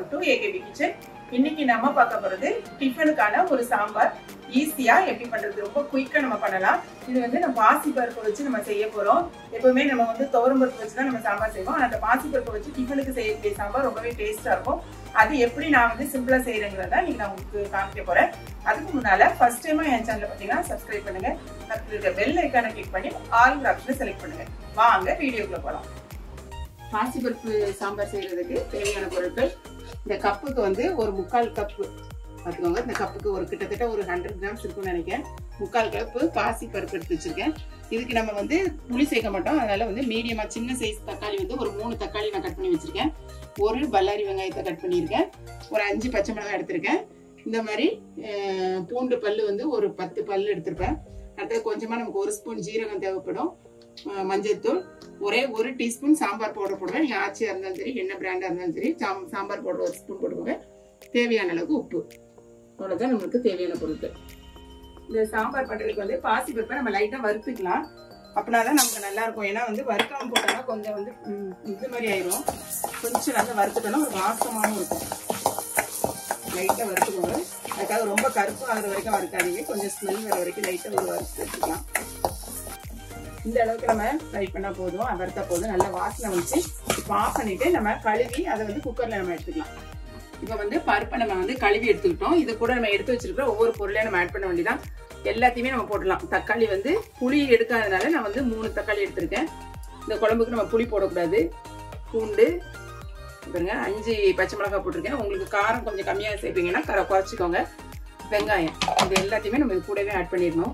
to AKP kitchen இன்னைக்கு நம்ம பார்க்க போறது டிஃபனுக்கான ஒரு சாம்பார் ஈஸியா எப்படி பண்றது ரொம்ப குயிக்கா நம்ம பண்ணலாம் இது வந்து நம்ம பாசி பருப்பு வச்சு நம்ம செய்ய போறோம் எப்பவுமே நம்ம வந்து துவரம் பருப்பு வச்சு தான் நம்ம சாம்பார் செய்வோம் ஆனா அந்த பாசி பருப்பு வச்சு டிஃபனுக்கு செய்யக்கூடிய சாம்பார் ரொம்பவே டேஸ்டா இருக்கும் அது எப்படி நான் வந்து சிம்பிளா செய்யறேங்கிறத நீங்க நான் உங்களுக்கு காமிக்க போறேன் அதுக்கு முன்னால ஃபர்ஸ்ட் டைமா என் சேனல் பாத்தீங்கன்னா சப்ஸ்கிரைப் பண்ணுங்க பக்கத்துல இருக்க பெல் ஐக்கானை கிளிக் பண்ணி ஆல் ஆப்ஷனை செலக்ட் பண்ணுங்க வாங்க வீடியோக்குள்ள போலாம் பாசிப்பருப்பு சாம்பார் செய்யறதுக்கு தேவையான பொருட்கள் இந்த கப்புக்கு வந்து ஒரு முக்கால் கப்பு பார்த்துக்கோங்க இந்த கப்புக்கு ஒரு கிட்டத்தட்ட ஒரு ஹண்ட்ரட் கிராம்ஸ் இருக்கும்னு நினைக்கிறேன் முக்கால் கப்பு பாசி பருப்பு எடுத்து வச்சிருக்கேன் இதுக்கு நம்ம வந்து புளி சேர்க்க மாட்டோம் அதனால வந்து மீடியமா சின்ன சைஸ் தக்காளி வந்து ஒரு மூணு தக்காளி நான் கட் பண்ணி வச்சிருக்கேன் ஒரு பல்லாரி வெங்காயத்தை கட் பண்ணியிருக்கேன் ஒரு அஞ்சு பச்சை மிளகாய் எடுத்திருக்கேன் இந்த மாதிரி அஹ், பூண்டு பல்லு வந்து ஒரு பத்து பல்லு எடுத்திருப்பேன் அடுத்தது கொஞ்சமா நமக்கு ஒரு ஸ்பூன் ஜீரகம் தேவைப்படும் அஹ், மஞ்சள்தூள் ஒரே ஒரு டீஸ்பூன் சாம்பார் பவுடர் போடுவேன் நீங்கள் ஆச்சியாக இருந்தாலும் சரி என்ன பிராண்டாக இருந்தாலும் சரி சாம் சாம்பார் பவுடர் ஒரு ஸ்பூன் போட்டுக்கோங்க தேவையான அளவுக்கு உப்பு அவ்வளோதான் நம்மளுக்கு தேவையான பொருட்கள் இந்த சாம்பார் பண்ணுறதுக்கு வந்து பாசி பருப்பை நம்ம லைட்டாக வறுத்துக்கலாம் அப்படின்னா தான் நமக்கு நல்லா இருக்கும் ஏன்னா வந்து வறுக்காம போட்டோம்னா கொஞ்சம் வந்து ம், இது மாதிரி ஆயிரும் கொஞ்சம் நல்லா வறுத்துட்டோம்னா ஒரு வாசமாகவும் இருக்கும் லைட்டாக வறுத்துக்கோங்க அதுக்காக ரொம்ப கருப்பு ஆகிற வரைக்கும் வறுக்காதீங்க கொஞ்சம் ஸ்மெல் வர வரைக்கும் லைட்டாக ஒரு வறுத்து எடுத்துக்கலாம் இந்த அளவுக்கு நம்ம ஃப்ரை பண்ணா போதும் வறுத்தா போதும் நல்லா வாசனை வச்சு இப்போ ஆஃப் பண்ணிட்டு நம்ம கழுவி அதை வந்து குக்கர்ல நம்ம எடுத்துக்கலாம் இப்போ வந்து பருப்பை நம்ம வந்து கழுவி எடுத்துக்கிட்டோம் இது கூட நம்ம எடுத்து வச்சிருக்கிற ஒவ்வொரு பொருளையும் நம்ம ஆட் பண்ண வேண்டியதான் எல்லாத்தையுமே நம்ம போடலாம் தக்காளி வந்து புளி எடுக்காதனால நான் வந்து மூணு தக்காளி எடுத்திருக்கேன் இந்த குழம்புக்கு நம்ம புளி போடக்கூடாது பூண்டு பாருங்க அஞ்சு பச்சை மிளகாய் போட்டிருக்கேன் உங்களுக்கு காரம் கொஞ்சம் கம்மியாக சேர்ப்பீங்கன்னா கரை குறைச்சிக்கோங்க வெங்காயம் இது எல்லாத்தையுமே நம்ம இது கூடவே ஆட் பண்ணிடணும்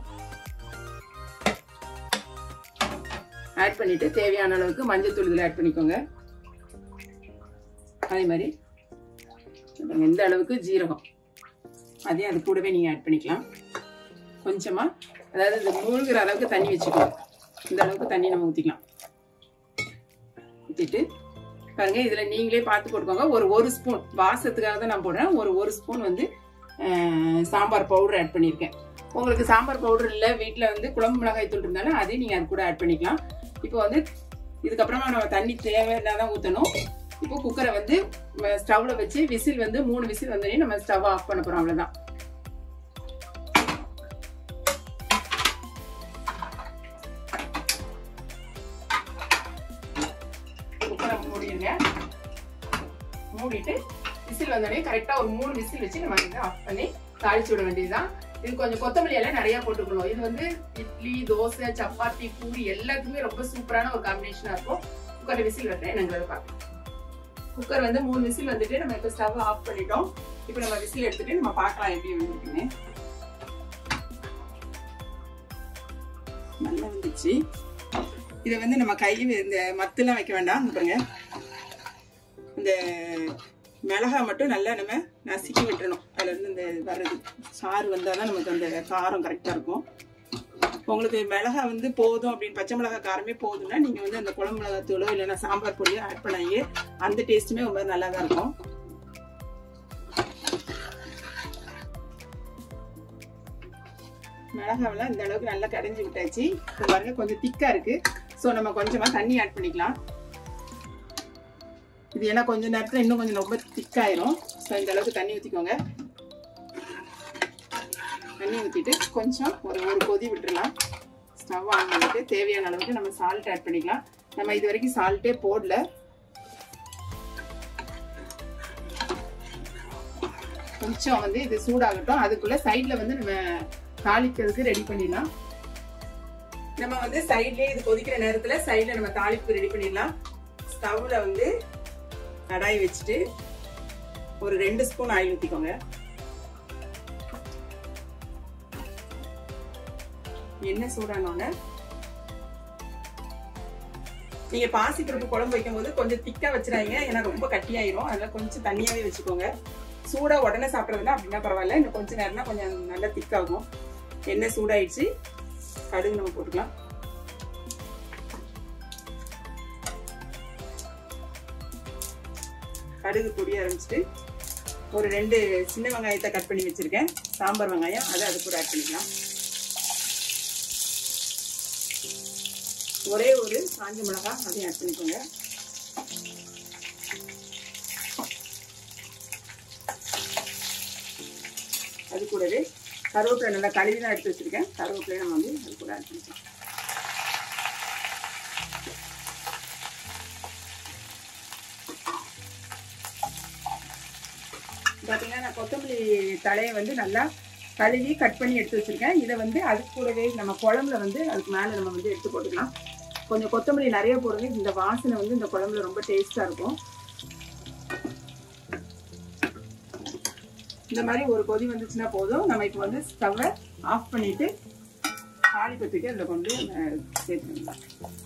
ஆட் பண்ணிட்டு தேவையான அளவுக்கு மஞ்சள் தூள் இதில் ஆட் பண்ணிக்கோங்க அதே மாதிரி பாருங்க, இந்த அளவுக்கு ஜீரகம் அதையும் அது கூடவே நீங்கள் ஆட் பண்ணிக்கலாம் கொஞ்சமாக அதாவது இது மூழ்கிற அளவுக்கு தண்ணி வச்சுக்கணும் இந்த அளவுக்கு தண்ணி நம்ம ஊற்றிக்கலாம் ஊற்றிட்டு பாருங்க இதில் நீங்களே பார்த்து போட்டுக்கோங்க ஒரு ஒரு ஸ்பூன் வாசத்துக்காக தான் நான் போடுறேன் ஒரு ஒரு ஸ்பூன் வந்து அஹ், சாம்பார் பவுடர் ஆட் பண்ணியிருக்கேன் உங்களுக்கு சாம்பார் பவுடர் இல்லை வீட்டில் வந்து குழம்பு மிளகாய் தூள் இருந்தாலும் அதையும் நீங்கள் அது கூட ஆட் பண்ணிக்கலாம் இப்போ வந்து இதுக்கப்புறமா நம்ம தண்ணி தேவைன்னா தான் ஊற்றணும் இப்போ குக்கரை வந்து ஸ்டவ்ல வச்சு விசில் வந்து மூணு விசில் வந்தோடனே நம்ம ஸ்டவ் ஆஃப் பண்ண போகிறோம் அவ்வளோதான் குக்கரை மூடிடுங்க மூடிட்டு விசில் வந்தோடனே கரெக்டாக ஒரு மூணு விசில் வச்சு நம்ம வந்து ஆஃப் பண்ணி தாளிச்சு விட வேண்டியதுதான் இது கொஞ்சம் கொத்தமல்லி எல்லாம் நிறைய போட்டுக்கணும் இது வந்து இட்லி தோசை சப்பாத்தி பூரி எல்லாத்துக்குமே ரொம்ப சூப்பரான ஒரு காம்பினேஷனா இருக்கும் குக்கர் விசில் வரேன் நாங்கள் பார்க்கலாம் குக்கர் வந்து மூணு விசில் வந்துட்டு நம்ம இப்போ ஸ்டவ் ஆஃப் பண்ணிட்டோம் இப்போ நம்ம விசில் எடுத்துட்டு நம்ம பார்க்கலாம் எப்படி வந்துருக்குன்னு நல்லா வந்துச்சு இதை வந்து நம்ம கை இந்த மத்துலாம் வைக்க வேண்டாம் இங்க பாருங்க இந்த மிளகா மட்டும் நல்லா நம்ம நசுக்கி விட்டுறணும் அதுல இருந்து இந்த வர்றது சாறு வந்தால் தான் நமக்கு அந்த காரம் கரெக்டாக இருக்கும் உங்களுக்கு மிளகா வந்து போதும் அப்படின்னு பச்சை மிளகா காரமே போதும்னா நீங்கள் வந்து அந்த குழம்பு மிளகாய் தூளோ இல்லைன்னா சாம்பார் பொடியோ ஆட் பண்ணாங்க அந்த டேஸ்ட்டுமே ரொம்ப நல்லா தான் இருக்கும் மிளகாவெல்லாம் இந்த அளவுக்கு நல்லா கடைஞ்சி விட்டாச்சு இப்போ பாருங்க கொஞ்சம் திக்கா இருக்கு ஸோ நம்ம கொஞ்சமா தண்ணி ஆட் பண்ணிக்கலாம் இது ஏன்னா கொஞ்ச நேரத்தில் இன்னும் கொஞ்சம் ரொம்ப திக்காயிரும் ஸோ இந்த அளவுக்கு தண்ணி ஊற்றிக்கோங்க தண்ணி ஊற்றிட்டு கொஞ்சம் ஒரு ஒரு கொதி விட்டுறலாம் ஸ்டவ் ஆன் பண்ணிட்டு தேவையான அளவுக்கு நம்ம சால்ட் ஆட் பண்ணிக்கலாம் நம்ம இது வரைக்கும் சால்ட்டே போடல கொஞ்சம் வந்து இது சூடாகட்டும் அதுக்குள்ள சைட்ல வந்து நம்ம தாளிக்கிறதுக்கு ரெடி பண்ணிடலாம் நம்ம வந்து சைட்லயே இது கொதிக்கிற நேரத்துல சைட்ல நம்ம தாளிப்பு ரெடி பண்ணிடலாம் ஸ்டவ்ல வந்து கடாய் வச்சுட்டு ஒரு ரெண்டு ஸ்பூன் ஆயில் ஊற்றிக்கோங்க எண்ணெய் சூடானோடனே நீங்க பாசி பருப்பு குழம்பு வைக்கும் போது கொஞ்சம் திக்கா வச்சிடாதீங்க ஏன்னா ரொம்ப கட்டியாயிரும் அதனால கொஞ்சம் தண்ணியாவே வச்சுக்கோங்க சூடா உடனே சாப்பிட்றதுனா அப்படின்னா பரவாயில்ல இன்னும் கொஞ்சம் நேரம்னா கொஞ்சம் நல்லா திக்காகும் எண்ணெய் சூடாயிடுச்சு கடுகு நம்ம போட்டுக்கலாம் கடுகு பொடிய ஆரம்பிச்சுட்டு ஒரு ரெண்டு சின்ன வெங்காயத்தை கட் பண்ணி வச்சிருக்கேன் சாம்பார் வெங்காயம் அதை அது கூட ஆட் பண்ணிக்கலாம் ஒரே ஒரு காஞ்ச மிளகாய் அதையும் ஆட் பண்ணிக்கோங்க அது கூடவே கருவேப்பிலை நல்லா கழுவி தான் எடுத்து வச்சிருக்கேன் கருவேப்பிலையை நம்ம வந்து அது கூட ஆட் பண்ணிக்கலாம் பார்த்தீங்கன்னா நான் கொத்தமல்லி தலையை வந்து நல்லா கழுவி கட் பண்ணி எடுத்து வச்சிருக்கேன் இதை வந்து அது கூடவே நம்ம குழம்புல வந்து அதுக்கு மேலே நம்ம வந்து எடுத்து போட்டுக்கலாம் கொஞ்சம் கொத்தமல்லி நிறைய போடுங்க இந்த வாசனை வந்து இந்த குழம்புல ரொம்ப டேஸ்ட்டாக இருக்கும் இந்த மாதிரி ஒரு கொதி வந்துச்சுன்னா போதும் நம்ம இப்போ வந்து ஸ்டவ்வை ஆஃப் பண்ணிட்டு தாளிப்பத்துக்கு அதில் கொண்டு அஹ், சேர்த்துக்கலாம்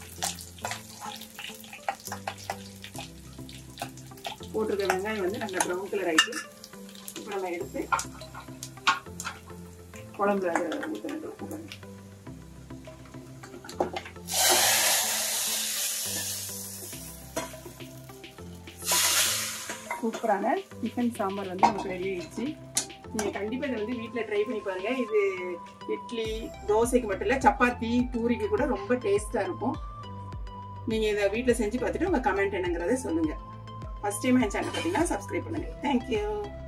போட்டிருக்க வெங்காயம் வந்து நல்லா ப்ரௌன் கலர் ஆயிட்டு இப்போ நம்ம எடுத்து குழம்புல அதை ஊற்ற வேண்டும் சூப்பரான டிஃபன் சாம்பார் வந்து நமக்கு ரெடி ஆயிடுச்சு நீங்கள் கண்டிப்பாக இதை வந்து வீட்டில் ட்ரை பண்ணி பாருங்க இது இட்லி தோசைக்கு மட்டும் இல்லை சப்பாத்தி பூரிக்கு கூட ரொம்ப டேஸ்ட்டாக இருக்கும் நீங்கள் இதை வீட்டில் செஞ்சு பார்த்துட்டு உங்கள் கமெண்ட் என்னங்கிறத சொல்லுங்கள் ஃபஸ்ட் டைம் என் சேனல் பார்த்தீங்கன்னா சப்ஸ்கிரைப் பண்ணுங்கள் தேங்க்யூ